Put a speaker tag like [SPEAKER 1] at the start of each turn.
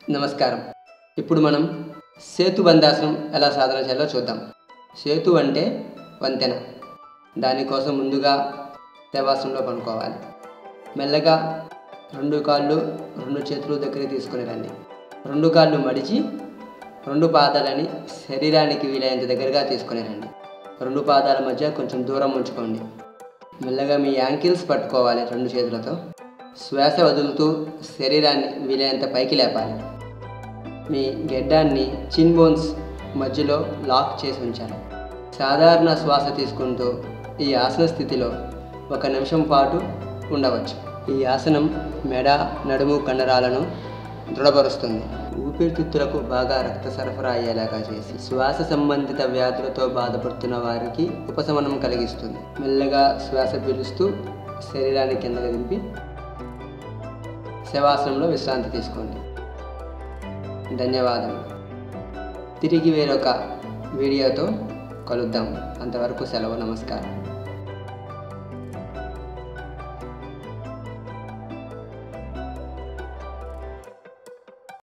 [SPEAKER 1] నమస్కారం ఇప్పుడు మనం సేతు బంధాసనం ఎలా సాధన చేయాలో చూద్దాం సేతు అంటే వంతెన దానికోసం ముందుగా దేవాసనంలో పనుకోవాలి మెల్లగా రెండు కాళ్ళు రెండు చేతులు దగ్గరికి తీసుకుని రండి రెండు కాళ్ళు మడిచి రెండు పాదాలని శరీరానికి వీలైనంత దగ్గరగా తీసుకుని రండి రెండు పాదాల మధ్య కొంచెం దూరం ఉంచుకోండి మెల్లగా మీ యాంకిల్స్ పట్టుకోవాలి రెండు చేతులతో శ్వాస వదులుతూ శరీరాన్ని వీలైనంత పైకి లేపాలి మీ గెడ్డాన్ని చిన్ బోన్స్ మధ్యలో లాక్ చేసి ఉంచాలి సాధారణ శ్వాస తీసుకుంటూ ఈ ఆసన స్థితిలో ఒక నిమిషం పాటు ఉండవచ్చు ఈ ఆసనం మెడ నడుము కండరాలను దృఢపరుస్తుంది ఊపిరితిత్తులకు బాగా రక్త సరఫరా అయ్యేలాగా చేసి శ్వాస సంబంధిత వ్యాధులతో బాధపడుతున్న వారికి ఉపశమనం కలిగిస్తుంది మెల్లగా శ్వాస పీలుస్తూ శరీరాన్ని కిందకి దింపి శవాసనంలో విశ్రాంతి తీసుకోండి ధన్యవాదాలు తిరిగి వేరొక వీడియోతో కలుద్దాం అంతవరకు సెలవు నమస్కారం